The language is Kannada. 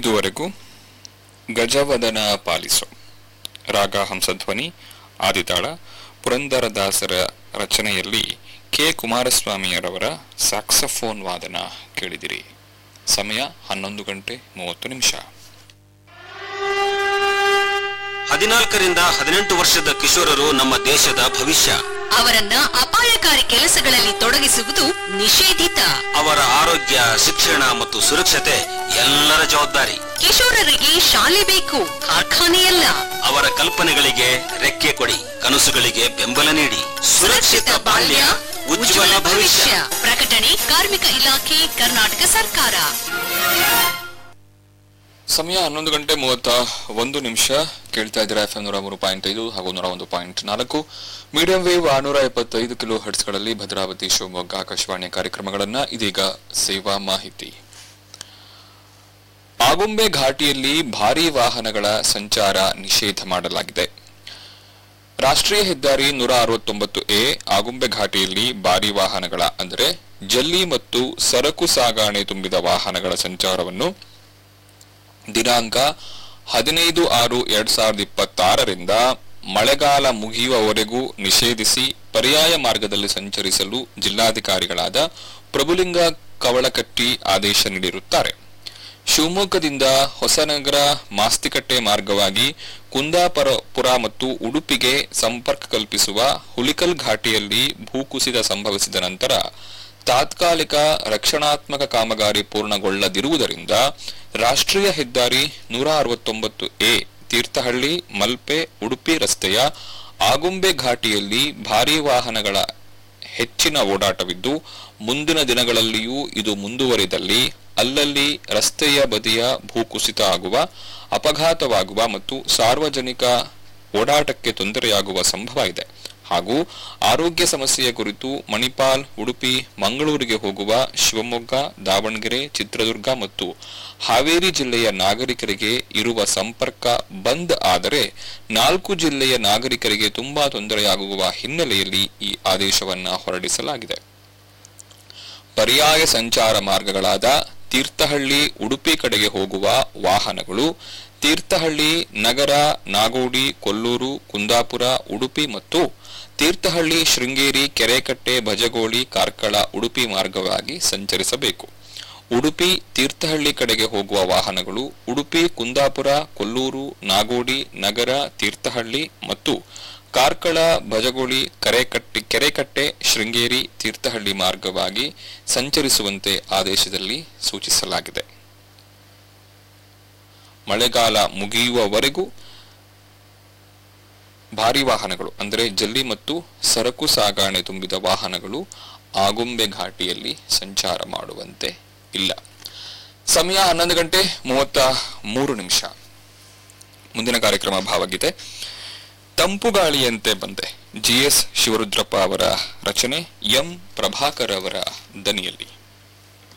ಇದುವರೆಗೂ ಗಜವದನ ಪಾಲಿಸು ರಾಗ ಹಂಸಧ್ವನಿ ಆದಿತಾಳ ಪುರಂದರದಾಸರ ರಚನೆಯಲ್ಲಿ ಕೆ ಕುಮಾರಸ್ವಾಮಿಯರವರ ಸ್ಯಾಕ್ಸಫೋನ್ ವಾದನ ಕೇಳಿದಿರಿ ಸಮಯ ಹನ್ನೊಂದು ಗಂಟೆ ಮೂವತ್ತು ನಿಮಿಷ ಹದಿನಾಲ್ಕರಿಂದ ಹದಿನೆಂಟು ವರ್ಷದ ಕಿಶೋರರು ನಮ್ಮ ದೇಶದ ಭವಿಷ್ಯ ಅವರನ್ನ ಅಪಾಯಕಾರಿ ಕೆಲಸಗಳಲ್ಲಿ ತೊಡಗಿಸುವುದು ನಿಷೇಧಿತ ಅವರ ಆರೋಗ್ಯ ಶಿಕ್ಷಣ ಮತ್ತು ಸುರಕ್ಷತೆ ಎಲ್ಲರ ಜವಾಬ್ದಾರಿ ಕಿಶೋರರಿಗೆ ಶಾಲೆ ಬೇಕು ಕಾರ್ಖಾನೆಯಲ್ಲ ಅವರ ಕಲ್ಪನೆಗಳಿಗೆ ರೆಕ್ಕೆ ಕೊಡಿ ಕನಸುಗಳಿಗೆ ಬೆಂಬಲ ನೀಡಿ ಸುರಕ್ಷಿತ ಬಾಲ್ಯ ಉಜ್ವಲ ಭವಿಷ್ಯ ಪ್ರಕಟಣೆ ಕಾರ್ಮಿಕ ಇಲಾಖೆ ಕರ್ನಾಟಕ ಸರ್ಕಾರ ಸಮಯ ಹನ್ನೊಂದು ಗಂಟೆ ಮೂವತ್ತ ಒಂದು ನಿಮಿಷ ಕೇಳ್ತಾ ಇದ್ದೀರಾ ಎಫ್ ನೂರ ಮೂರು ಪಾಯಿಂಟ್ ಐದು ಹಾಗೂ ನೂರ ಒಂದು ಪಾಯಿಂಟ್ ನಾಲ್ಕು ಮೀಡಿಯಂ ವೇವ್ ಆರ್ನೂರ ಎಪ್ಪತ್ತೈದು ಕಿಲೋ ಹರ್ಟ್ಸ್ಗಳಲ್ಲಿ ಭದ್ರಾವತಿ ಶಿವಮೊಗ್ಗ ಆಕಾಶವಾಣಿಯ ಕಾರ್ಯಕ್ರಮಗಳನ್ನ ಇದೀಗ ಸೇವಾ ಮಾಹಿತಿ ಆಗುಂಬೆ ಘಾಟಿಯಲ್ಲಿ ಭಾರೀ ವಾಹನಗಳ ಸಂಚಾರ ನಿಷೇಧ ಮಾಡಲಾಗಿದೆ ರಾಷ್ಟ್ರೀಯ ಹೆದ್ದಾರಿ ನೂರ ಅರವತ್ತೊಂಬತ್ತು ಎ ಆಗುಂಬೆ ಘಾಟಿಯಲ್ಲಿ ಭಾರೀ ವಾಹನಗಳ ಅಂದರೆ ಜಲ್ಲಿ ಮತ್ತು ಸರಕು ಸಾಗಾಣೆ ತುಂಬಿದ ವಾಹನಗಳ ಸಂಚಾರವನ್ನು ದಿನಾಂಕ ಹದಿನೈದು ಆರು ಎರಡ್ ಸಾವಿರದ ಇಪ್ಪತ್ತಾರರಿಂದ ಮಳೆಗಾಲ ಮುಗಿಯುವವರೆಗೂ ನಿಷೇಧಿಸಿ ಪರ್ಯಾಯ ಮಾರ್ಗದಲ್ಲಿ ಸಂಚರಿಸಲು ಜಿಲ್ಲಾಧಿಕಾರಿಗಳಾದ ಪ್ರಭುಲಿಂಗ ಕವಳಕಟ್ಟಿ ಆದೇಶ ನೀಡಿರುತ್ತಾರೆ ಶಿವಮೊಗ್ಗದಿಂದ ಹೊಸನಗರ ಮಾಸ್ತಿಕಟ್ಟೆ ಮಾರ್ಗವಾಗಿ ಕುಂದಾಪುರ ಪುರ ಮತ್ತು ಉಡುಪಿಗೆ ಸಂಪರ್ಕ ಕಲ್ಪಿಸುವ ಹುಲಿಕಲ್ ಘಾಟಿಯಲ್ಲಿ ಭೂಕುಸಿತ ಸಂಭವಿಸಿದ ನಂತರ ತಾತ್ಕಾಲಿಕ ರಕ್ಷಣಾತ್ಮಕ ಕಾಮಗಾರಿ ಪೂರ್ಣಗೊಳ್ಳದಿರುವುದರಿಂದ ರಾಷ್ಟ್ರೀಯ ಹೆದ್ದಾರಿ ನೂರ ಅರವತ್ತೊಂಬತ್ತು ಎ ತೀರ್ಥಹಳ್ಳಿ ಮಲ್ಪೆ ಉಡುಪಿ ರಸ್ತೆಯ ಆಗುಂಬೆ ಘಾಟಿಯಲ್ಲಿ ಭಾರೀ ವಾಹನಗಳ ಹೆಚ್ಚಿನ ಓಡಾಟವಿದ್ದು ಮುಂದಿನ ದಿನಗಳಲ್ಲಿಯೂ ಇದು ಮುಂದುವರಿದಲ್ಲಿ ಅಲ್ಲಲ್ಲಿ ರಸ್ತೆಯ ಬದಿಯ ಭೂಕುಸಿತ ಆಗುವ ಅಪಘಾತವಾಗುವ ಮತ್ತು ಸಾರ್ವಜನಿಕ ಓಡಾಟಕ್ಕೆ ತೊಂದರೆಯಾಗುವ ಸಂಭವ ಇದೆ ಹಾಗೂ ಆರೋಗ್ಯ ಸಮಸ್ಯೆಯ ಕುರಿತು ಮಣಿಪಾಲ್ ಉಡುಪಿ ಮಂಗಳೂರಿಗೆ ಹೋಗುವ ಶಿವಮೊಗ್ಗ ದಾವಣಗೆರೆ ಚಿತ್ರದುರ್ಗ ಮತ್ತು ಹಾವೇರಿ ಜಿಲ್ಲೆಯ ನಾಗರಿಕರಿಗೆ ಇರುವ ಸಂಪರ್ಕ ಬಂದ್ ಆದರೆ ನಾಲ್ಕು ಜಿಲ್ಲೆಯ ನಾಗರಿಕರಿಗೆ ತುಂಬಾ ತೊಂದರೆಯಾಗುವ ಹಿನ್ನೆಲೆಯಲ್ಲಿ ಈ ಆದೇಶವನ್ನ ಹೊರಡಿಸಲಾಗಿದೆ ಪರ್ಯಾಯ ಸಂಚಾರ ಮಾರ್ಗಗಳಾದ ತೀರ್ಥಹಳ್ಳಿ ಉಡುಪಿ ಕಡೆಗೆ ಹೋಗುವ ವಾಹನಗಳು ತೀರ್ಥಹಳ್ಳಿ ನಗರ ನಾಗೋಡಿ ಕೊಲ್ಲೂರು ಕುಂದಾಪುರ ಉಡುಪಿ ಮತ್ತು ತೀರ್ಥಹಳ್ಳಿ ಶೃಂಗೇರಿ ಕೆರೆಕಟ್ಟೆ ಭಜಗೋಳಿ ಕಾರ್ಕಳ ಉಡುಪಿ ಮಾರ್ಗವಾಗಿ ಸಂಚರಿಸಬೇಕು ಉಡುಪಿ ತೀರ್ಥಹಳ್ಳಿ ಕಡೆಗೆ ಹೋಗುವ ವಾಹನಗಳು ಉಡುಪಿ ಕುಂದಾಪುರ ಕೊಲ್ಲೂರು ನಾಗೋಡಿ ನಗರ ತೀರ್ಥಹಳ್ಳಿ ಮತ್ತು ಕಾರ್ಕಳ ಭಜಗೋಳಿ ಕರೆಕಟ್ಟೆ ಕೆರೆಕಟ್ಟೆ ಶೃಂಗೇರಿ ತೀರ್ಥಹಳ್ಳಿ ಮಾರ್ಗವಾಗಿ ಸಂಚರಿಸುವಂತೆ ಆದೇಶದಲ್ಲಿ ಸೂಚಿಸಲಾಗಿದೆ ಮಳೆಗಾಲ ಮುಗಿಯುವವರೆಗೂ ಭಾರಿ ವಾಹನಗಳು ಅಂದರೆ ಜಲ್ಲಿ ಮತ್ತು ಸರಕು ಸಾಗಾಣೆ ತುಂಬಿದ ವಾಹನಗಳು ಆಗುಂಬೆ ಘಾಟಿಯಲ್ಲಿ ಸಂಚಾರ ಮಾಡುವಂತೆ ಇಲ್ಲ ಸಮಯ ಹನ್ನೊಂದು ಗಂಟೆ ಮೂವತ್ತ ಮೂರು ನಿಮಿಷ ಮುಂದಿನ ಕಾರ್ಯಕ್ರಮ ಭಾವಗೀತೆ ತಂಪು ಗಾಳಿಯಂತೆ ಬಂದೆ ಜಿ ಎಸ್ ಶಿವರುದ್ರಪ್ಪ ಅವರ ರಚನೆ ಎಂ ಪ್ರಭಾಕರ್ ಅವರ ದನಿಯಲ್ಲಿ